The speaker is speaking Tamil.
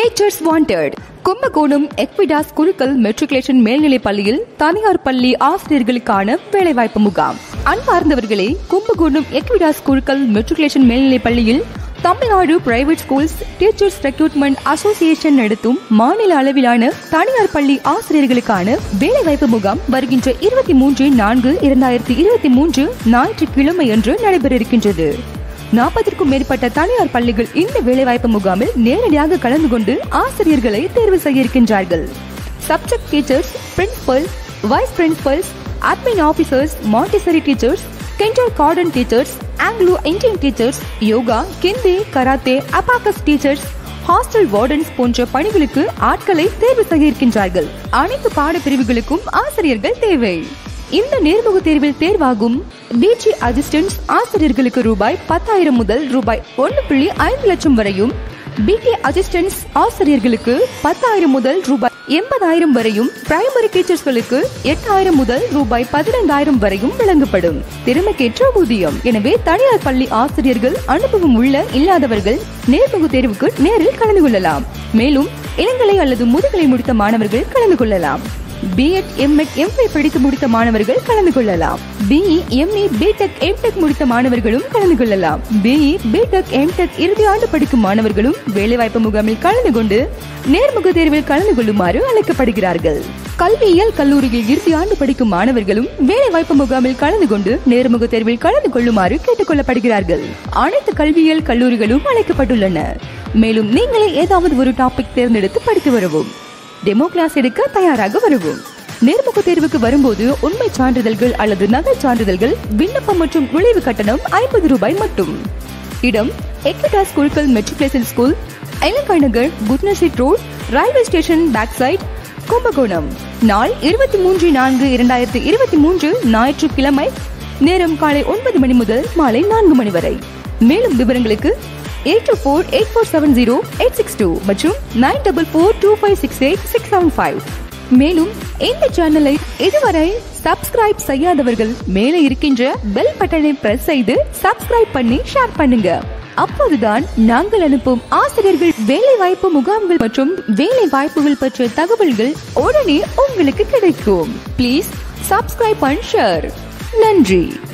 டீச்சர்ஸ் வாண்டட் கும்பகோணம் எக்விடாஸ் குழுக்கள் மெட்ரிகுலேஷன் மேல்நிலைப் பள்ளியில் தனியார் பள்ளி ஆசிரியர்களுக்கான வேலைவாய்ப்பு முகாம் அன்பார்ந்தவர்களே கும்பகோணம் எக்விடாஸ் குழுக்கள் மெட்ரிகுலேஷன் மேல்நிலைப் பள்ளியில் Tamil Nadu private schools teachers recruitment association நடத்தும் மாநில அளவிலான தனியார் பள்ளி ஆசிரியர்களுக்கான வேலைவாய்ப்பு முகாம் வருகின்ற இருபத்தி மூன்று நான்கு இரண்டாயிரத்தி இருபத்தி மூன்று ஞாயிற்றுக்கிழமை அன்று நடைபெற இருக்கின்றது நாற்பதற்கும் மேற்பட்ட தனியார் பள்ளிகள் இந்த வேலைவாய்ப்பு முகாமில் நேரடியாக கலந்து கொண்டு ஆசிரியர்களை தேர்வு செய்ய இருக்கின்றார்கள் subject teachers principal vice principals admin officers Montessori teachers kindergarten teachers Anglo Indian teachers yoga Hindi karate abacus teachers hostel wardens போன்ற பணிகளுக்கு ஆட்களை தேர்வு செய்ய இருக்கின்றார்கள் அனைத்து பாடப்பிரிவுகளுக்கும் ஆசிரியர்கள் தேவை இந்த நேர்முக தேர்வில் தேர்வாகும் பிஜி அசிஸ்டன்ஸ் ஆசிரியர்களுக்கு ரூபாய் பத்தாயிரம் முதல் ரூபாய் ஒன்று புள்ளி ஐந்து லட்சம் வரையும் பிடி அசிஸ்டன்ஸ் ஆசிரியர்களுக்கு பத்தாயிரம் முதல் ரூபாய் எண்பதாயிரம் வரையும் பிரைமரி டீச்சர்ஸ்களுக்கு எட்டாயிரம் முதல் ரூபாய் பதினைந்தாயிரம் வரையும் வழங்கப்படும் திறமைக்கேற்ற ஊதியம் எனவே தனியார் பள்ளி ஆசிரியர்கள் அனுபவம் உள்ள இல்லாதவர்கள் நேர்முக தேர்வுக்கு நேரில் கலந்து கொள்ளலாம் மேலும் இளங்கலை அல்லது முதுகலை முடித்த மாணவர்கள் கலந்து கொள்ளலாம் பிஎட் எம்எட் எம்ஃபை படித்து முடித்த மாணவர்கள் கலந்து கொள்ளலாம் பிஇ எம்இ பிடெக் எம்டெக் முடித்த மாணவர்களும் கலந்து கொள்ளலாம் பிஇ பிடெக் எம்டெக் இறுதி ஆண்டு படிக்கும் மாணவர்களும் வேலைவாய்ப்பு முகாமில் கலந்து கொண்டு நேர்முக தேர்வில் கலந்து கொள்ளுமாறு அழைக்கப்படுகிறார்கள் கல்வியியல் கல்லூரியில் இறுதி ஆண்டு படிக்கும் மாணவர்களும் வேலைவாய்ப்பு முகாமில் கலந்து கொண்டு நேர்முக தேர்வில் கலந்து கொள்ளுமாறு கேட்டுக் கொள்ளப்படுகிறார்கள் அனைத்து கல்வியியல் கல்லூரிகளும் அழைக்கப்பட்டுள்ளன மேலும் நீங்களே ஏதாவது ஒரு டாபிக் தேர்ந்தெடுத்து படித்து வரவும் டெமோ கிளாஸ் எடுக்க தயாராக வருவோம் நேர்முக தேர்வுக்கு வரும்போது உண்மை சான்றிதழ்கள் அல்லது நகல் சான்றிதழ்கள் விண்ணப்பம் மற்றும் நுழைவு கட்டணம் ஐம்பது ரூபாய் மட்டும் இடம் எக்விடாஸ் குழுக்கள் மெட்ரிகுலேஷன் ஸ்கூல் எலங்கா நகர் குட்னசிட் road railway station back side Kumbakonam நாள் இருபத்தி மூன்று நான்கு இரண்டாயிரத்தி இருபத்தி மூன்று ஞாயிற்றுக்கிழமை நேரம் காலை ஒன்பது மணி முதல் மாலை நான்கு மணி வரை மேலும் விவரங்களுக்கு eight two four eight four seven zero eight six two மற்றும் nine double four two five six eight six seven five மேலும் இந்த சேனலை இதுவரை சப்ஸ்கிரைப் செய்யாதவர்கள் மேலே இருக்கின்ற பெல் பட்டனை பிரஸ் செய்து சப்ஸ்கிரைப் பண்ணி ஷேர் பண்ணுங்க அப்போதுதான் நாங்கள் அனுப்பும் ஆசிரியர்கள் வேலை வாய்ப்பு முகாம்கள் மற்றும் வேலை வாய்ப்புகள் பற்றிய தகவல்கள் உடனே உங்களுக்கு கிடைக்கும் ப்ளீஸ் சப்ஸ்கிரைப் அண்ட் ஷேர் நன்றி